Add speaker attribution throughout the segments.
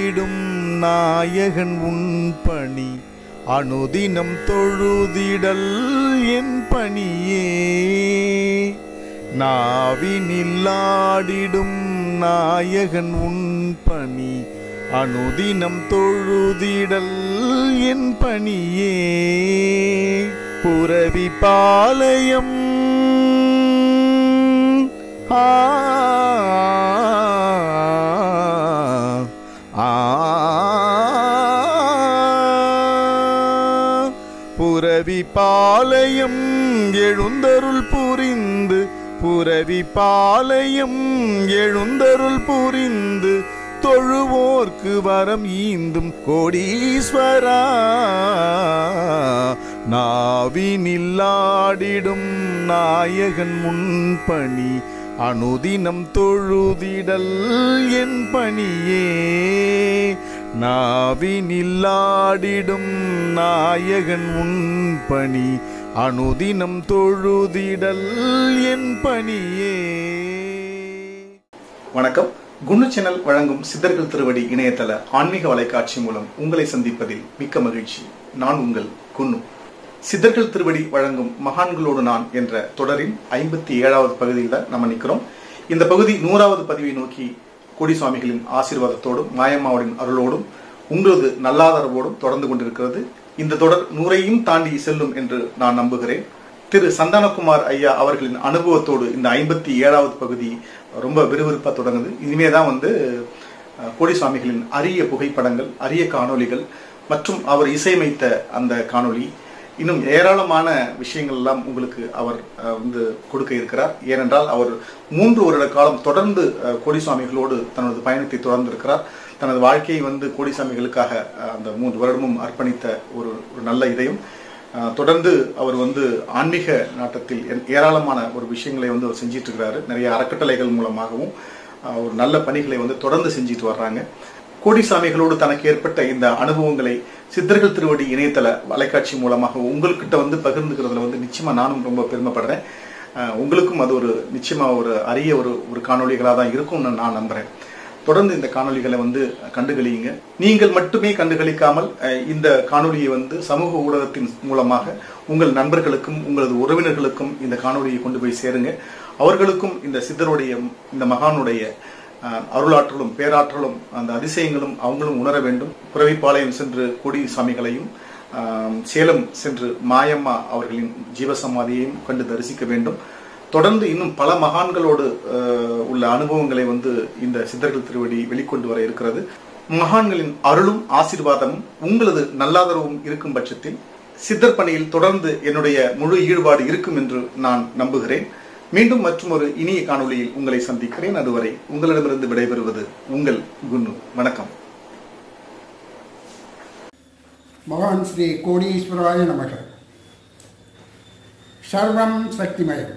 Speaker 1: நில்லாடிடும் நாயகன் உன் பணி அனுதினம் தொழுதிடல் என் பணியே நாவி நில்லாடிடும் நாயகன் உன் பணி அனுதினம் தொழுதிடல் என் பணியே புரவி பாளையம் ஆ ஆ புரவி பாளையம் எழுந்தருள் புரிந்து புரவி பாளையம் எழுந்தருள் புரிந்து தொழுவோர்க்கு வரம் ஈந்தும் கோடீஸ்வரா நாவினில்லாடிடும் நாயகன் முன்பணி அனுதினம் தொழுதிடல் என் பணியே நாவினில்லாடிடும் நாயகன் உன் பணி அனுதினம் தொழுதிடல் என் பணியே
Speaker 2: வணக்கம் குன்னு சேனல் வழங்கும் சித்தர்கள் திருவடி இணையதள ஆன்மீக வலைக்காட்சி மூலம் உங்களை சந்திப்பதில் மிக்க மகிழ்ச்சி நான் உங்கள் குன்னு சித்தர்கள் திருவடி வழங்கும் மகான்களோடு நான் என்ற தொடரின் ஐம்பத்தி ஏழாவது பகுதியில் தான் நம்ம நிற்கிறோம் இந்த பகுதி நூறாவது பதிவை நோக்கி கோடி சுவாமிகளின் ஆசீர்வாதத்தோடும் மாயம்மாவுடன் அருளோடும் உங்களது நல்லாதரவோடும் தொடர்ந்து கொண்டிருக்கிறது இந்த தொடர் நூறையும் தாண்டி செல்லும் என்று நான் நம்புகிறேன் திரு சந்தானகுமார் ஐயா அவர்களின் அனுபவத்தோடு இந்த ஐம்பத்தி ஏழாவது பகுதி ரொம்ப விறுவிறுப்பாக தொடங்குது இனிமே தான் வந்து அஹ், கோடி சுவாமிகளின் அரிய புகைப்படங்கள் அரிய காணொளிகள் மற்றும் அவர் இசையமைத்த அந்த காணொளி இன்னும் ஏராளமான விஷயங்கள் எல்லாம் உங்களுக்கு அவர் அஹ், வந்து கொடுக்க இருக்கிறார் ஏனென்றால் அவர் மூன்று வருட காலம் தொடர்ந்து அஹ், கோடி சுவாமிகளோடு தனது பயணத்தை தொடர்ந்து இருக்கிறார் தனது வாழ்க்கையை வந்து கோடி சுவாமிகளுக்காக அஹ், அந்த மூன்று வருடமும் அர்ப்பணித்த ஒரு ஒரு நல்ல இதயம் அஹ், தொடர்ந்து அவர் வந்து ஆன்மீக நாட்டத்தில் ஏ- ஏராளமான ஒரு விஷயங்களை வந்து அவர் செஞ்சிட்டு இருக்கிறாரு நிறைய அறக்கட்டளைகள் மூலமாகவும் அஹ், ஒரு நல்ல பணிகளை வந்து தொடர்ந்து செஞ்சிட்டு வர்றாங்க கோடிசாமிகளோடு தனக்கு ஏற்பட்ட இந்த அனுபவங்களை சித்தர்கள் திருவடி இணையதள வலைக்காட்சி மூலமாக உங்கள்கிட்ட வந்து பகிர்ந்துக்கிறதுல வந்து நிச்சயமா நானும் ரொம்ப பெருமைப்படுறேன் அஹ், உங்களுக்கும் அது ஒரு நிச்சயமா ஒரு அரிய ஒரு ஒரு காணொளிகளாக தான் இருக்கும்னு நான் நம்புறேன் தொடர்ந்து இந்த காணொளிகளை வந்து கண்டுகளியுங்க நீங்கள் மட்டுமே கண்டுகளிக்காமல் அஹ், இந்த காணொளியை வந்து சமூக ஊடகத்தின் மூலமாக உங்கள் நண்பர்களுக்கும் உங்களது உறவினர்களுக்கும் இந்த காணொளியை கொண்டு போய் சேருங்க அவர்களுக்கும் இந்த சித்தருடைய இந்த மகானுடைய அஹ், அருளாற்றலும் பேராற்றலும் அந்த அதிசயங்களும் அவங்களும் உணர வேண்டும் புறவிப்பாளையம் சென்று கோடி சாமிகளையும் ஆம், சேலம் சென்று மாயம்மா அவர்களின் ஜீவசமாதியையும் கண்டு தரிசிக்க வேண்டும் தொடர்ந்து இன்னும் பல மகான்களோடு அஹ், உள்ள அனுபவங்களை வந்து இந்த சித்தர்கள் திருவடி வெளிக்கொண்டு வர இருக்கிறது மகான்களின் அருளும் ஆசீர்வாதமும் உங்களது நல்லாதரவும் இருக்கும் பட்சத்தில் சித்தர் பணியில் தொடர்ந்து என்னுடைய முழு ஈடுபாடு இருக்கும் என்று நான் நம்புகிறேன் மீண்டும் மற்றும் ஒரு இனிய காணொளியில் உங்களை சந்திக்கிறேன் அதுவரை உங்களிடமிருந்து விடைபெறுவது உங்கள் குன்னு வணக்கம்
Speaker 3: மகான் ஸ்ரீ கோடீஸ்வராய நமக சர்வம் சக்திமயம்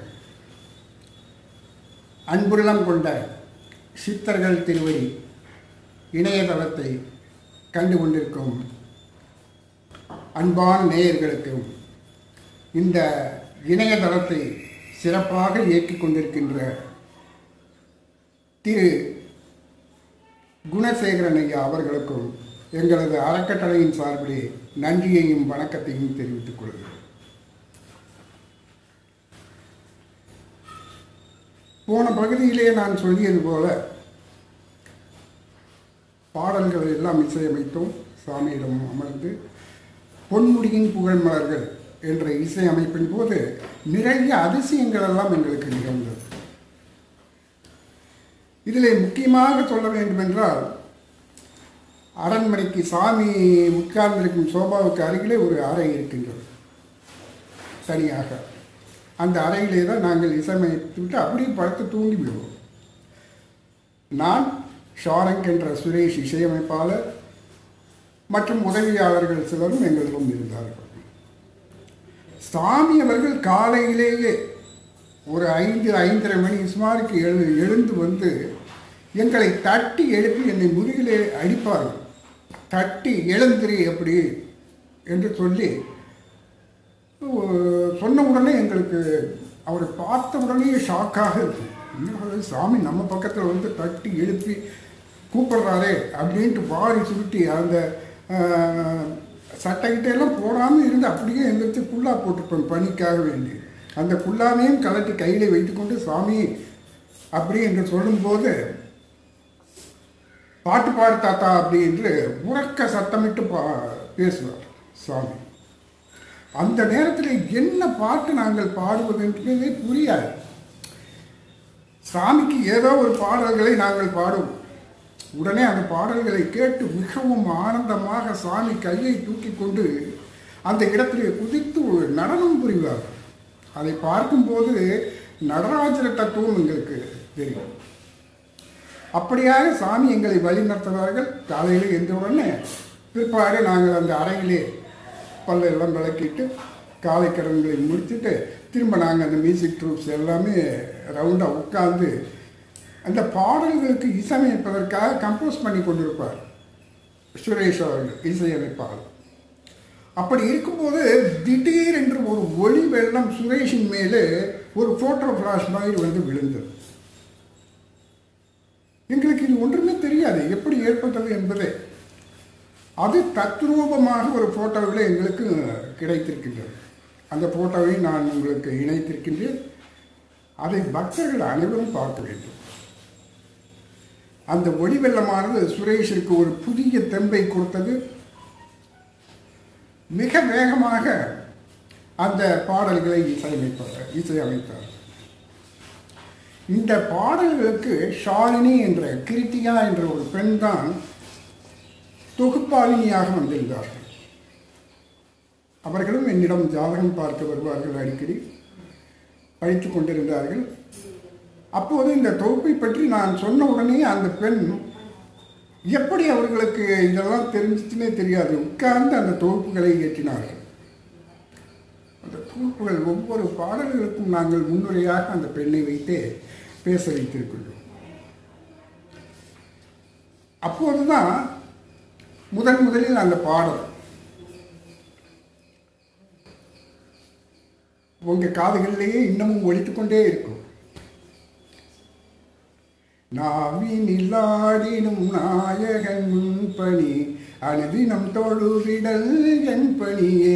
Speaker 3: அன்புள்ளம் கொண்ட சித்தர்கள் திருவடி இணையதளத்தை கண்டு கொண்டிருக்கும் அன்பான நேயர்களுக்கும் இந்த இணையதளத்தை சிறப்பாக இயக்கிக் கொண்டிருக்கின்ற திரு குணசேகரன் ஐயா அவர்களுக்கும் எங்களது அறக்கட்டளையின் சார்பிலே நன்றியையும் வணக்கத்தையும் தெரிவித்துக் கொள்கிறேன் போன பகுதியிலே நான் சொல்லியது போல பாடல்கள் எல்லாம் இசையமைத்தோம் சாமியிடம் அமர்ந்து பொன்முடியின் புகழ் மலர்கள் என்ற இசை அமைப்பின் போது நிறைய அதிசயங்கள் எல்லாம் எங்களுக்கு நிகழ்ந்தது இதிலே முக்கியமாக சொல்ல வேண்டுமென்றால் அரண்மனைக்கு சாமி உட்கார்ந்திருக்கும் சோபாவுக்கு அருகிலே ஒரு அறை இருக்கின்றது தனியாக அந்த அறையிலே தான் நாங்கள் இசையமைத்து விட்டு அப்படியே படுத்து தூங்கி விடுவோம் நான் ஷாரங்க் என்ற சுரேஷ் இசையமைப்பாளர் மற்றும் உதவியாளர்கள் சிலரும் எங்களிடம் இருந்தார்கள் சாமி அவர்கள் காலையிலேயே ஒரு ஐந்து ஐந்தரை மணி சுமாருக்கு எழு எழுந்து வந்து எங்களை தட்டி எழுப்பி என்னை முதுகிலே அடிப்பார்கள் தட்டி எழுந்திரி எப்படி என்று சொல்லி அஹ், சொன்ன உடனே எங்களுக்கு அவரை பார்த்த உடனே ஷாக்காக இருக்கும் என்னடா இது சாமி நம்ம பக்கத்தில் வந்து தட்டி எழுப்பி கூப்பிடுறாரே அப்படின்ட்டு வாரி சுருட்டி அந்த ஆஹ், சட்டைக்கிட்ட எல்லாம் போடாமல் இருந்து அப்படியே எந்திரிச்சு குல்லா போட்டுப்பேன் பனிக்காக வேண்டி அந்த குல்லாவையும் கலட்டி கையில் வைத்துக்கொண்டு சுவாமி அப்படி என்று சொல்லும்போது பாட்டு பாடு தாத்தா அப்படி என்று உறக்க சத்தமிட்டு பா பேசுவார் சுவாமி அந்த நேரத்தில் என்ன பாட்டு நாங்கள் பாடுவது என்றே புரியாது சாமிக்கு ஏதோ ஒரு பாடல்களை நாங்கள் பாடுவோம் உடனே அந்த பாடல்களை கேட்டு மிகவும் ஆனந்தமாக சாமி கையை தூக்கி கொண்டு அந்த இடத்திலே குதித்து ஒரு நடனம் புரிவார் அதை பார்க்கும்போது நடராஜர தத்துவம் எங்களுக்கு தெரியும் அப்படியாக சாமி எங்களை வழிநடத்துவார்கள் காலையில் எந்த உடனே பிற்பாடு நாங்கள் அந்த அறையிலே பல்லெல்லாம் விளக்கிட்டு காலை கடன்களை முடிச்சுட்டு திரும்ப நாங்கள் அந்த மியூசிக் ட்ரூப்ஸ் எல்லாமே ரவுண்டாக உட்கார்ந்து அந்த பாடல்களுக்கு இசையமைப்பதற்காக கம்போஸ் பண்ணி கொண்டிருப்பார் சுரேஷ் அவர்கள் இசையமைப்பாளர் அப்படி இருக்கும்போது திடீரென்று ஒரு ஒளி வெள்ளம் சுரேஷின் மேலே ஒரு ஃபோட்டோ ஃப்ளாஷ் மாதிரி வந்து விழுந்தது எங்களுக்கு இது ஒன்றுமே தெரியாது எப்படி ஏற்பட்டது என்பது அது தத்ரூபமாக ஒரு ஃபோட்டோவில் எங்களுக்கு கிடைத்திருக்கின்றது அந்த ஃபோட்டோவை நான் உங்களுக்கு இணைத்திருக்கின்றேன் அதை பக்தர்கள் அனைவரும் பார்க்க வேண்டும் அந்த ஒளி வெள்ளமானது சுரேஷிற்கு ஒரு புதிய தெம்பை கொடுத்தது மிக வேகமாக அந்த பாடல்களை இசையமைப்பார் இசையமைத்தார் இந்த பாடல்களுக்கு ஷாலினி என்ற கிருத்திகா என்ற ஒரு பெண் தான் தொகுப்பாளினியாக வந்திருந்தார்கள் அவர்களும் என்னிடம் ஜாதகம் பார்க்க வருவார்கள் அடிக்கடி படித்துக் கொண்டிருந்தார்கள் அப்போது இந்த தொகுப்பை பற்றி நான் சொன்ன உடனே அந்த பெண் எப்படி அவர்களுக்கு இதெல்லாம் தெரிஞ்சிச்சுனே தெரியாது உட்கார்ந்து அந்த தொகுப்புகளை ஏற்றினார்கள் அந்த தொகுப்புகள் ஒவ்வொரு பாடல்களுக்கும் நாங்கள் முன்னுரையாக அந்த பெண்ணை வைத்தே பேச வைத்திருக்கின்றோம் அப்போதுதான் முதன் முதலில் அந்த பாடல் உங்க காதுகளிலேயே இன்னமும் ஒழித்துக்கொண்டே இருக்கும் நாவினில் ஆடினும் நாயகன் பணி அனுதினம் தொழுவிடல் என் பணியே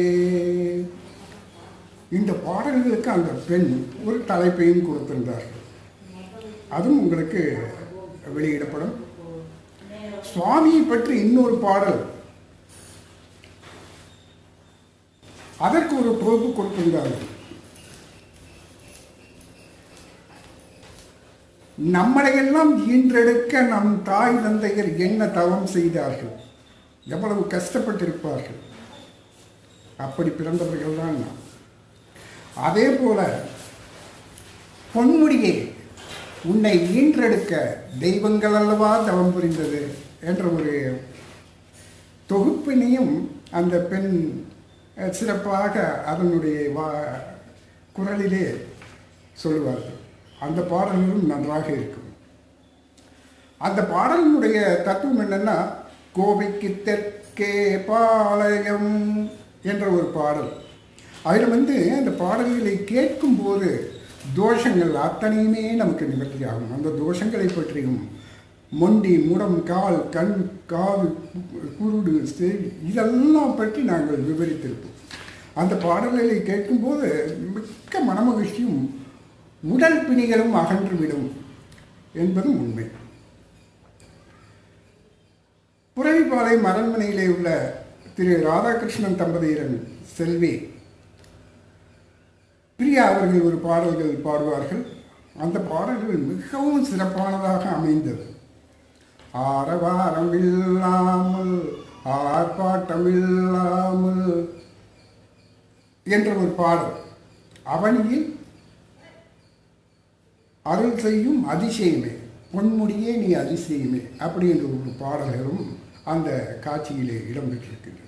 Speaker 3: இந்த பாடல்களுக்கு அந்த பெண் ஒரு தலைப்பையும் கொடுத்திருந்தார்கள் அதுவும் உங்களுக்கு வெளியிடப்படும் சுவாமியை பற்றி இன்னொரு பாடல் அதற்கு ஒரு தொகுப்பு கொடுத்திருந்தார்கள் நம்மளையெல்லாம் ஈன்றெடுக்க நம் தாய் தந்தையர் என்ன தவம் செய்தார்கள் எவ்வளவு கஷ்டப்பட்டிருப்பார்கள் அப்படி பிறந்தவர்கள் தான் நாம் அதே போல பொன்முடியே உன்னை ஈன்றெடுக்க தெய்வங்கள் அல்லவா தவம் புரிந்தது என்ற ஒரு தொகுப்பினையும் அந்த பெண் அஹ், சிறப்பாக அதனுடைய வா குரலிலே சொல்லுவார்கள் அந்த பாடல்களும் நன்றாக இருக்கும் அந்த பாடலினுடைய தத்துவம் என்னன்னா கோபிக்கு தெற்கே பாளையம் என்ற ஒரு பாடல் அதில் வந்து அந்த பாடல்களை கேட்கும்போது தோஷங்கள் அத்தனையுமே நமக்கு நிவர்த்தி ஆகும் அந்த தோஷங்களை பற்றியும் மொண்டி முடம் கால் கண் காது குருடு செவி இதெல்லாம் பற்றி நாங்கள் விவரித்திருப்போம் அந்த பாடல்களை கேட்கும்போது மிக்க மனமகிழ்ச்சியும் உடல் பிணிகளும் அகன்றுவிடும் என்பதும் உண்மை புறவிப்பாளையம் அரண்மனையிலே உள்ள திரு ராதாகிருஷ்ணன் தம்பதியரன் செல்வி பிரியா அவர்கள் ஒரு பாடல்கள் பாடுவார்கள் அந்த பாடல்கள் மிகவும் சிறப்பானதாக அமைந்தது ஆரவாரம் இல்லாமல் ஆர்ப்பாட்டம் இல்லாமல் என்ற ஒரு பாடல் அவனியில் அருள் செய்யும் அதிசயமே பொன்முடியே நீ அதிசயமே அப்படி என்ற ஒரு பாடல்களும் அந்த காட்சியிலே இடம்பெற்றிருக்கின்றன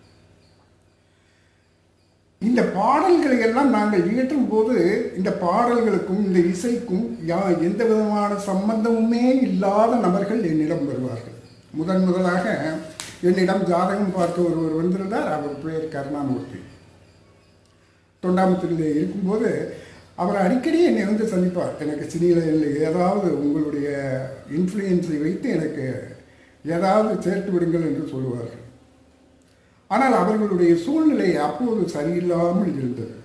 Speaker 3: இந்த பாடல்களை எல்லாம் நாங்கள் இயற்றும் போது இந்த பாடல்களுக்கும் இந்த இசைக்கும் யா எந்த விதமான சம்பந்தமுமே இல்லாத நபர்கள் என்னிடம் வருவார்கள் முதன் முதலாக என்னிடம் ஜாதகம் பார்க்க ஒருவர் வந்திருந்தார் அவர் பெயர் கருணாமூர்த்தி தொண்டாமுத்தூரில் இருக்கும்போது அவர் அடிக்கடி என்னை வந்து சந்திப்பார் எனக்கு சினியில் ஏதாவது உங்களுடைய இன்ஃப்ளூயன்ஸை வைத்து எனக்கு ஏதாவது சேர்த்து விடுங்கள் என்று சொல்லுவார்கள் ஆனால் அவர்களுடைய சூழ்நிலை அப்போது சரியில்லாமல் இருந்தது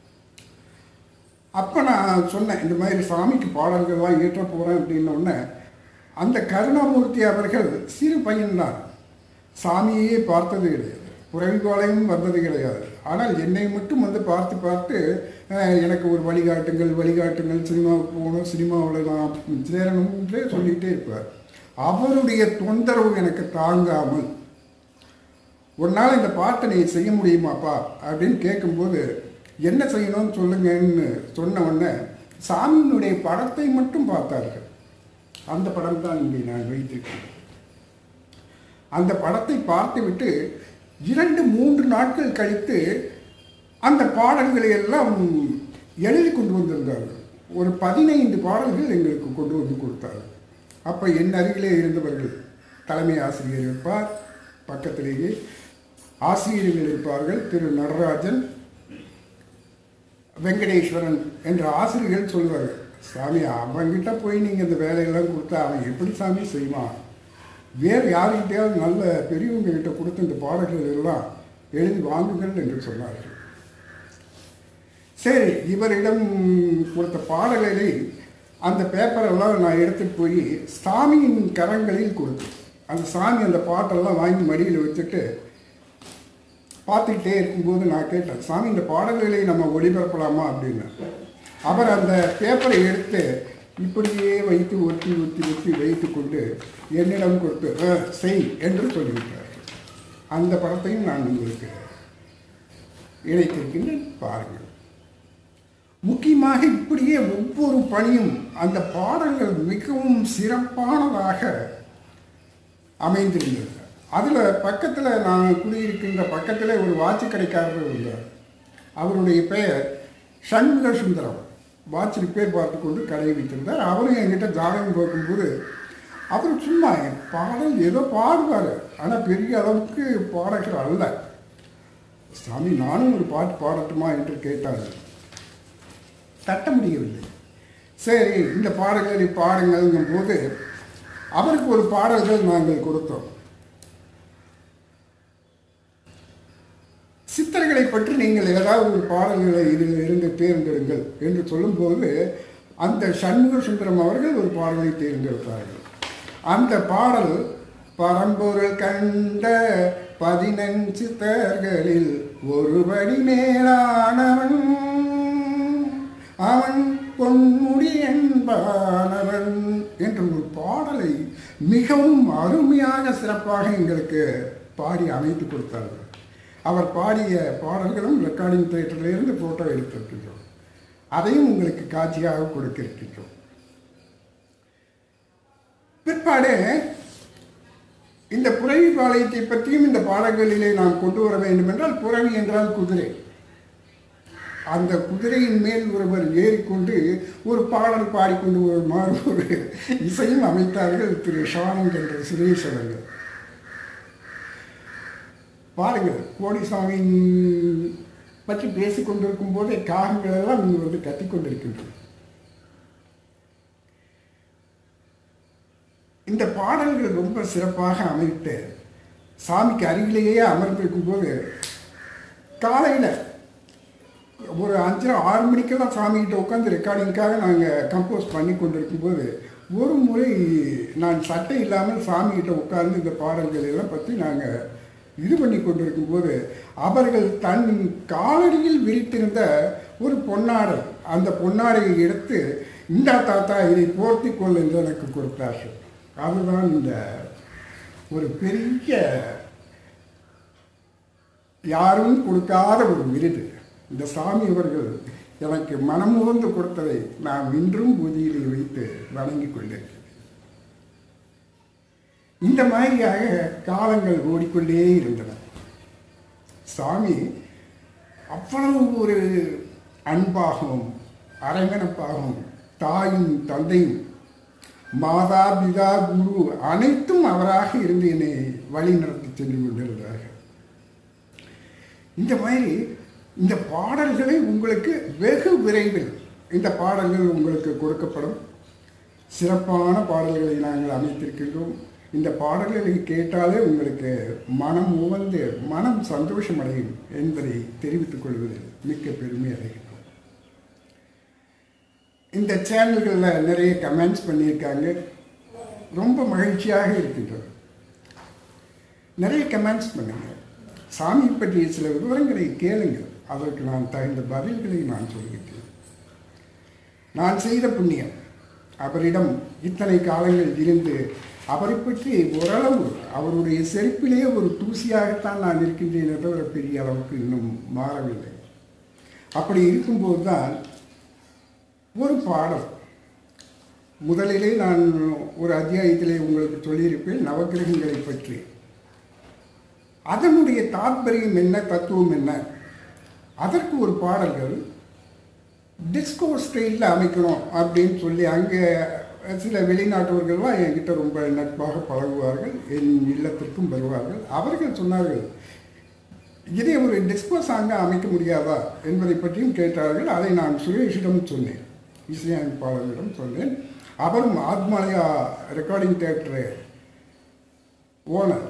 Speaker 3: அப்போ நான் சொன்னேன் இந்த மாதிரி சாமிக்கு பாடல்கள்லாம் இயற்ற போகிறேன் அப்படின்ன உடனே அந்த கருணாமூர்த்தி அவர்கள் சிறு பையன்தான் சாமியே பார்த்தது கிடையாது புறவிகோலையும் வந்தது கிடையாது ஆனால் என்னை மட்டும் வந்து பார்த்து பார்த்து அஹ், எனக்கு ஒரு வழிகாட்டுங்கள் வழிகாட்டுங்கள் சினிமாவுக்கு போகணும் சினிமாவில் நான் சேரணும்ன்றே சொல்லிகிட்டே இருப்பார் அவருடைய தொந்தரவு எனக்கு தாங்காமல் ஒரு நாள் இந்த பாட்டை நீ செய்ய முடியுமாப்பா அப்படின்னு கேட்கும்போது என்ன செய்யணும்னு சொல்லுங்கன்னு சொன்ன உடனே சாமியினுடைய படத்தை மட்டும் பார்த்தார்கள் அந்த படம் தான் இங்கே நான் வைத்திருக்கேன் அந்த படத்தை பார்த்துவிட்டு இரண்டு மூன்று நாட்கள் கழித்து அந்த பாடல்களை எல்லாம் எழுதி கொண்டு வந்திருந்தார்கள் ஒரு பதினைந்து பாடல்கள் எங்களுக்கு கொண்டு வந்து கொடுத்தார்கள் அப்போ என் அருகிலே இருந்தவர்கள் தலைமை ஆசிரியர் இருப்பார் பக்கத்திலேயே ஆசிரியர்கள் இருப்பார்கள் திரு நடராஜன் வெங்கடேஸ்வரன் என்ற ஆசிரியர்கள் சொல்வார்கள் சாமி அவன்கிட்ட போய் நீங்கள் இந்த வேலையெல்லாம் கொடுத்தா அவன் எப்படி சாமி செய்வான் வேறு யார்கிட்டயாவது நல்ல பெரியவங்க கிட்ட கொடுத்து இந்த பாடல்கள் எல்லாம் எழுதி வாங்குங்கள் என்று சொன்னார்கள் சரி இவரிடம் கொடுத்த பாடல்களை அந்த பேப்பரெல்லாம் நான் எடுத்துட்டு போய் சாமியின் கரங்களில் கொடுத்தேன் அந்த சாமி அந்த பாட்டெல்லாம் வாங்கி மடியில் வச்சுட்டு பார்த்துக்கிட்டே இருக்கும்போது நான் கேட்டேன் சாமி இந்த பாடல்களை நம்ம ஒளிபரப்பலாமா அப்படின்னு அவர் அந்த பேப்பரை எடுத்து இப்படியே வைத்து ஒட்டி ஒட்டி ஒட்டி வைத்து கொண்டு என்னிடம் கொடுத்து "ஆ, செய் என்று சொல்லிவிட்டார் அந்த படத்தையும் நான் உங்களுக்கு இணைத்திருக்கின்றேன் பாருங்கள் முக்கியமாக இப்படியே ஒவ்வொரு பணியும் அந்த பாடல்கள் மிகவும் சிறப்பானதாக அமைந்திருந்தது அதில் பக்கத்தில் நான் குடியிருக்கின்ற பக்கத்தில் ஒரு வாட்சி கடைக்காரர் இருந்தார் அவருடைய பெயர் சண்முக சுந்தரம் வாட்ச் ரிப்பேர் பார்த்து கொண்டு கடையை வைத்திருந்தார் அவரும் என்கிட்ட ஜாதகம் பார்க்கும்போது அவர் சும்மா என் பாடல் ஏதோ பாடுவார் ஆனால் பெரிய அளவுக்கு பாடகர் அல்ல சாமி நானும் ஒரு பாட்டு பாடட்டுமா என்று கேட்டார் தட்ட முடியவில்லை சரி இந்த பாடல்களை பாடுங்கள்ங்கும் போது அவருக்கு ஒரு பாடல்கள் நாங்கள் கொடுத்தோம் சித்தர்களை பற்றி நீங்கள் ஏதாவது ஒரு பாடல்களை இதில் இருந்து தேர்ந்தெடுங்கள் என்று சொல்லும்போது அந்த சண்முக சுந்தரம் அவர்கள் ஒரு பாடலை தேர்ந்தெடுத்தார்கள் அந்த பாடல் பரம்பொருள் கண்ட பதினஞ்சு தேர்களில் ஒருபடி மேலானவன் அவன் பொன்முடி என்பானவன் என்ற ஒரு பாடலை மிகவும் அருமையாக சிறப்பாக எங்களுக்கு பாடி அமைத்து கொடுத்தார்கள் அவர் பாடிய பாடல்களும் ரெக்கார்டிங் தேட்டரிலிருந்து ஃபோட்டோ எடுத்திருக்கின்றோம் அதையும் உங்களுக்கு காட்சியாக கொடுக்க இருக்கின்றோம் பிற்பாடு இந்த புறவி பாளையத்தை பற்றியும் இந்த பாடல்களிலே நாம் கொண்டு வர வேண்டும் என்றால் புறவி என்றால் குதிரை அந்த குதிரையின் மேல் ஒருவர் ஏறிக்கொண்டு ஒரு பாடல் பாடிக்கொண்டு வருமாறு ஒரு இசையும் அமைத்தார்கள் திரு ஷானந்த் என்ற சுரேஷ் அவர்கள் பாருங்கள் கோடிசாமியின் பற்றி பேசிக் கொண்டிருக்கும் போதே காகங்கள் எல்லாம் இங்கு வந்து கத்திக் கொண்டிருக்கின்றன இந்த பாடல்கள் ரொம்ப சிறப்பாக அமைத்து சாமிக்கு அருகிலேயே அமர்ந்திருக்கும் போது காலையில் ஒரு அஞ்சரை ஆறு மணிக்கெல்லாம் சாமிகிட்ட உட்காந்து ரெக்கார்டிங்காக நாங்கள் கம்போஸ் பண்ணி கொண்டிருக்கும் போது ஒரு முறை நான் சட்டை இல்லாமல் சாமிகிட்ட உட்கார்ந்து இந்த பாடல்கள் எல்லாம் பற்றி நாங்கள் இது பண்ணி கொண்டிருக்கும் போது அவர்கள் தன் காலடியில் விரித்திருந்த ஒரு பொன்னாடை அந்த பொன்னாடையை எடுத்து இந்தா தாத்தா இதை போர்த்தி கொள் என்று எனக்கு கொடுத்தார்கள் அதுதான் இந்த ஒரு பெரிய யாரும் கொடுக்காத ஒரு விருது இந்த சாமி அவர்கள் எனக்கு மனமுகந்து கொடுத்ததை நான் இன்றும் பூஜையிலே வைத்து வணங்கிக் கொண்டிருக்கிறேன் இந்த மாதிரியாக காலங்கள் ஓடிக்கொண்டே இருந்தன சாமி அவ்வளவு ஒரு அன்பாகவும் அரங்கணப்பாகவும் தாயும் தந்தையும் மாதா பிதா குரு அனைத்தும் அவராக இருந்து என்னை வழி நடத்தி சென்று கொண்டிருந்தார்கள் இந்த மாதிரி இந்த பாடல்களை உங்களுக்கு வெகு விரைவில் இந்த பாடல்கள் உங்களுக்கு கொடுக்கப்படும் சிறப்பான பாடல்களை நாங்கள் அமைத்திருக்கின்றோம் இந்த பாடல்களை கேட்டாலே உங்களுக்கு மனம் உவந்து மனம் சந்தோஷமடையும் என்பதை தெரிவித்துக் கொள்வதில் மிக்க பெருமை அடைகின்றோம் இந்த சேனல்களில் நிறைய கமெண்ட்ஸ் பண்ணியிருக்காங்க ரொம்ப மகிழ்ச்சியாக இருக்கின்றது நிறைய கமெண்ட்ஸ் பண்ணுங்க சாமி பற்றிய சில விவரங்களை கேளுங்கள் அதற்கு நான் தகுந்த பதில்களை நான் சொல்கின்றேன் நான் செய்த புண்ணியம் அவரிடம் இத்தனை காலங்கள் இருந்து அவரை பற்றி ஓரளவு அவருடைய செருப்பிலே ஒரு தூசியாகத்தான் நான் இருக்கின்றேன் தவிர பெரிய அளவுக்கு இன்னும் மாறவில்லை அப்படி இருக்கும்போது தான் ஒரு பாடல் முதலிலே நான் ஒரு அத்தியாயத்திலே உங்களுக்கு சொல்லியிருப்பேன் நவக்கிரகங்களை பற்றி அதனுடைய தாத்பரியம் என்ன தத்துவம் என்ன அதற்கு ஒரு பாடல்கள் டிஸ்கோ ஸ்டைலில் அமைக்கணும் அப்படின்னு சொல்லி அங்கே சில வெளிநாட்டவர்கள்லாம் என்கிட்ட ரொம்ப நட்பாக பழகுவார்கள் என் இல்லத்திற்கும் வருவார்கள் அவர்கள் சொன்னார்கள் இதை ஒரு டிஸ்கோ சாங்காக அமைக்க முடியாதா என்பதை பற்றியும் கேட்டார்கள் அதை நான் சுரேஷிடம் சொன்னேன் இசையமைப்பாளரிடம் சொன்னேன் அவரும் Athmalaya recording theatre owner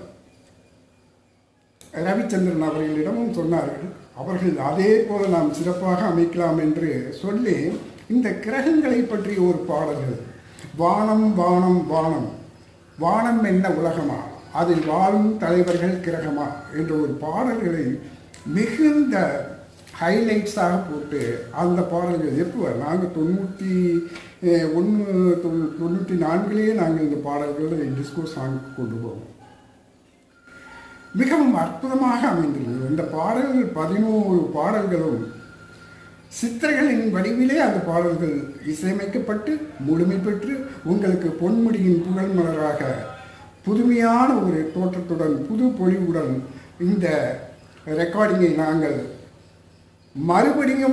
Speaker 3: Ravichandran அவர்களிடமும் சொன்னார்கள் அவர்கள் அதே போல நாம் சிறப்பாக அமைக்கலாம் என்று சொல்லி இந்த கிரகங்களை பற்றிய ஒரு பாடல்கள் வானம் வானம் வானம் வானம் என்ன உலகமா அதில் வாழும் தலைவர்கள் கிரகமா என்ற ஒரு பாடல்களை மிகுந்த ஹைலைட்ஸாக போட்டு அந்த பாடல்கள் எப்போ நாங்கள் தொண்ணூற்றி ஒன்று தொண்ணூற்றி நான்கிலேயே நாங்கள் இந்த பாடல்களை டிஸ்கோ சாங்க்கு கொண்டு போவோம் மிகவும் அற்புதமாக அமைந்திருந்தது இந்த பாடல்கள் பதினோரு பாடல்களும் சித்திரைகளின் வடிவிலே அந்த பாடல்கள் இசையமைக்கப்பட்டு முழுமை பெற்று உங்களுக்கு பொன்முடியின் புகழ் மலராக புதுமையான ஒரு தோற்றத்துடன் புது பொலிவுடன் இந்த ரெக்கார்டிங்கை நாங்கள் மறுபடியும்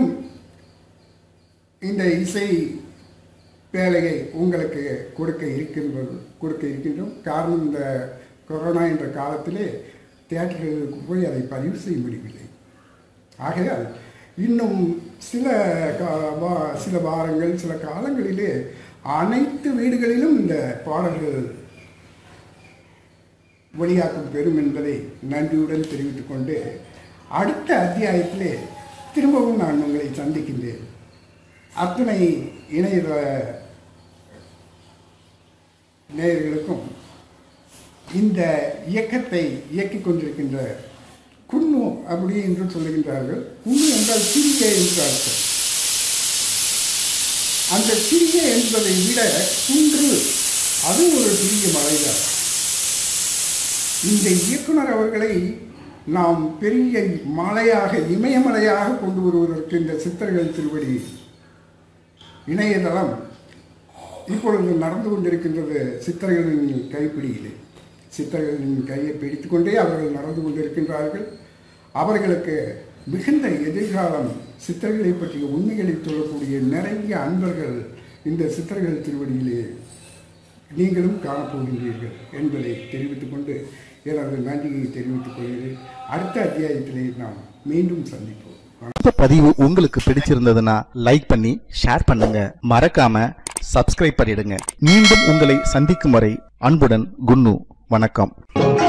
Speaker 3: இந்த இசை வேலையை உங்களுக்கு கொடுக்க இருக்கின்றது கொடுக்க இருக்கின்றோம் காரணம் இந்த கொரோனா என்ற காலத்திலே தியேட்டர்களுக்கு போய் அதை பதிவு செய்ய முடியவில்லை ஆகையால் இன்னும் சில கா- வா- சில வாரங்கள் சில காலங்களிலே அனைத்து வீடுகளிலும் இந்த பாடல்கள் வெளியாக்கம் பெறும் என்பதை நன்றியுடன் தெரிவித்துக் கொண்டு அடுத்த அத்தியாயத்திலே திரும்பவும் நான் உங்களை சந்திக்கின்றேன் அத்தனை இணையதள நேயர்களுக்கும் இந்த இயக்கத்தை இயக்கிக் கொண்டிருக்கின்ற குன்னு அப்படி என்று சொல்லுகின்றார்கள் குன்னு என்றால் சிறிய என்று அர்த்தம் அந்த சிறிய என்பதை விட குன்று அது ஒரு சிறிய மலைதான் இந்த இயக்குனர் அவர்களை நாம் பெரிய மலையாக இமயமலையாக கொண்டு வருவதற்கு இந்த சித்தர்கள் திருவடி இணையதளம் இப்பொழுது நடந்து கொண்டிருக்கின்றது சித்தர்களின் கைப்பிடியிலே சித்தர்களின் கையை பிடித்துக்கொண்டே அவர்கள் நடந்து கொண்டிருக்கின்றார்கள் அவர்களுக்கு மிகுந்த எதிர்காலம் சித்தர்களை பற்றிய உண்மைகளை சொல்லக்கூடிய நிறைய அன்பர்கள் இந்த சித்தர்கள் திருவடியிலே நீங்களும் காணப்போகின்றீர்கள் என்பதை தெரிவித்துக் கொண்டு எனது நன்றியை தெரிவித்துக் கொள்கிறேன் அடுத்த அத்தியாயத்திலே நாம் மீண்டும் சந்திப்போம்
Speaker 2: இந்த பதிவு உங்களுக்கு பிடிச்சிருந்ததுன்னா லைக் பண்ணி ஷேர் பண்ணுங்க மறக்காம சப்ஸ்கிரைப் பண்ணிடுங்க மீண்டும் உங்களை சந்திக்கும் வரை அன்புடன் குன்னு வணக்கம்